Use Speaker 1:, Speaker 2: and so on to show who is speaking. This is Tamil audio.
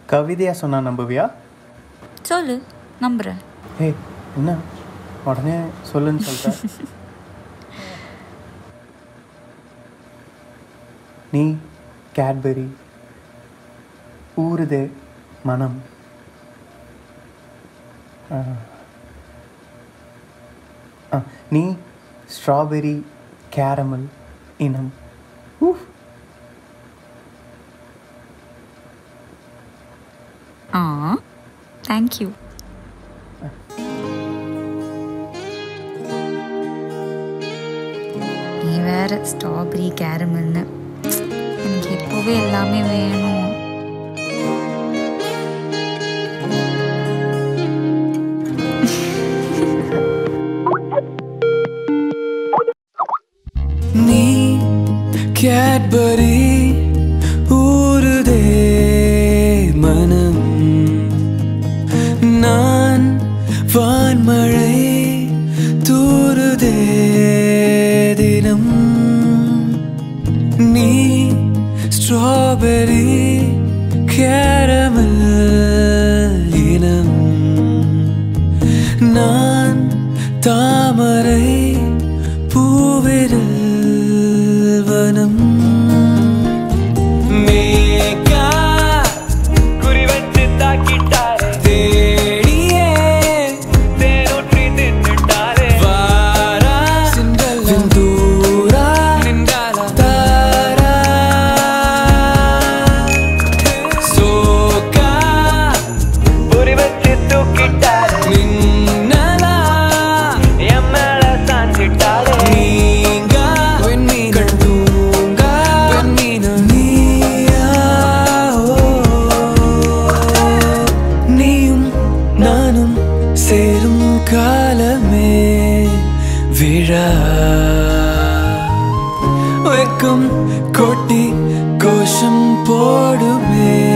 Speaker 1: கவிதையாக சொன்னா நம்புவியா
Speaker 2: சொல்லு நம்புகிறேன்
Speaker 1: ஏய் என்ன உடனே சொல்லுன்னு சொல்லிட்ட நீ கேட்பெரி ஊறுதே மனம் ஆ. ஆ, நீ ஸ்ட்ராபெரி கேரமல் இனம் ஊஃப்
Speaker 2: ஆ தேங்க்யூ நீ வேற ஸ்ட்ராபெரி கேரமல்னு எனக்கு இப்போவே எல்லாமே வேணும்
Speaker 3: நீ கேட்பரி ஊறுதே மனம் நான் வான்மழை தூறுதே தினம் நீ ஸ்ட்ராபெரி கேரமல் இனம் நான் தாமரை பூவிரல் வனம் மேகா குறி வச்சு தாக்கிட்டாரே தேடியே தேனூற்றி தின்னுட்டாரே வாரா சிந்தல் வெந்தூரா நின்றாலா தாரா சோகா குறி வச்சு தூக்கிட்டாரே மின்னலா என் மேல சாஞ்சிட்டாரே நீங்கா வெண்மீன் கண்டூங்கா வெண்மீன் நீயா ஓ. நீயும் நானும் சேரும் காலமே விழா வெக்கம் கொட்டி கோஷம் போடுமே